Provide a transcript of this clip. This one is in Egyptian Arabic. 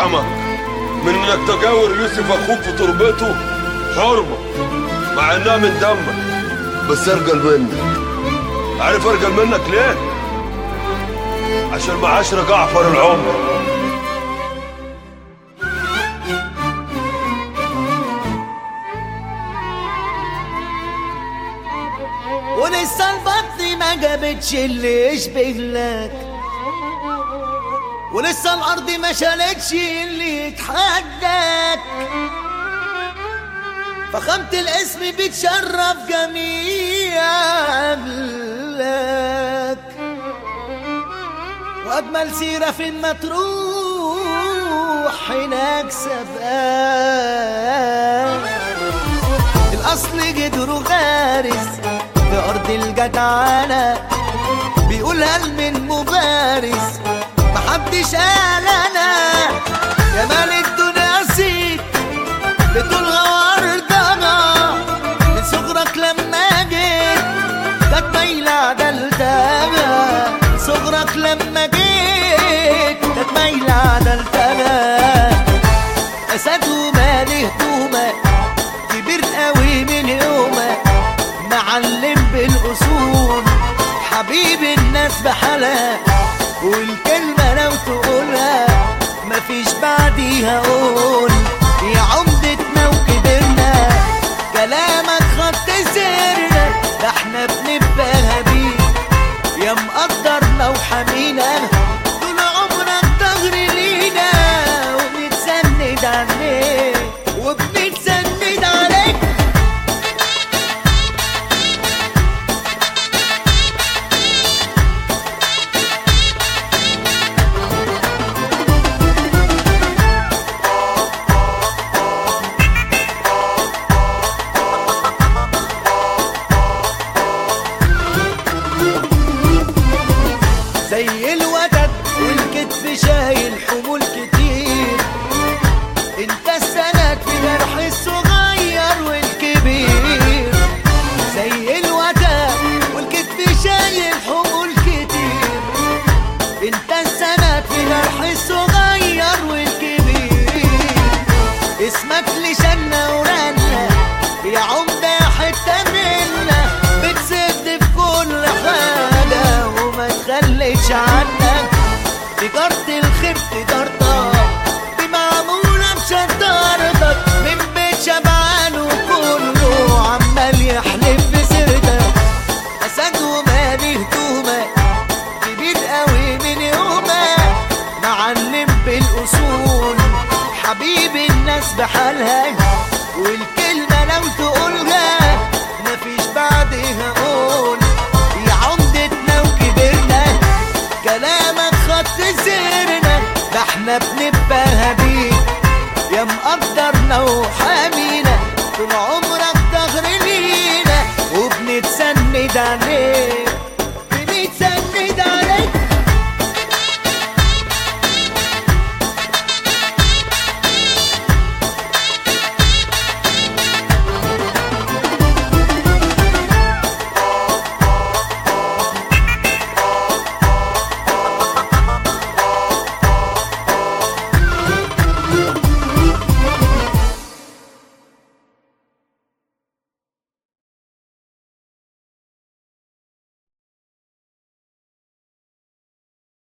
يرحمك من انك تجاور يوسف اخوك في تربته حرمة مع انها من دمك بس ارجل منك عارف ارجل منك ليه؟ عشان معاشر جعفر العمر ولسه البطن ما جابتش اللي يشبه لك ولسه الارض ما شالتش اللي يتحداك فخامة الاسم بتشرف جميع قبلك واجمل سيرة فين ما تروح هناك سبقاك الاصل جدره غارس في ارض الجدعنه بيقولها من مبارز محدش قال انا يا مال الدنيا سيك بتلغى وردنا من صغرك لما جيت كانت مايلة عدلتها من صغرك لما جيت كانت مايلة عدلتها أسد ومالي هدومك كبير قوي من يومك معلم بالاصول حبيب الناس بحالها والكلمة لو تقولها مفيش بعديها قول يا عمدتنا وكبرنا كلامك خط سرنا ده احنا بنبقى بيه يا مقدرنا وحمينا طول عمرك ظهر لينا وبنتسند عليك وبنتسند عليك زي الودد والكتف شايل حمول كتير انت السند في جرح الصغير والكبير زي الودد والكتف شايل حمول كتير انت السند في جرح الصغير والكبير اسمك لشنا ورنا يا عمدة حتة منا بتسد في كل حاجة وما تخليش عنك تجارة الخير تجارتك دي معمولة بشطارتك من بيت شبعان وكله عمال يحلف بسيرتك أسد ومالي هدومك كبير قوي من يومك معلم بالاصول حبيب الناس بحالها والكلمه لو تقولها مفيش بعدها قول يا عمدتنا وكبرنا كلامك خط سيرنا ده احنا بنبقى بيه يا مقدرنا وحامينا طول عمرك ظهر لينا وبنتسند عليك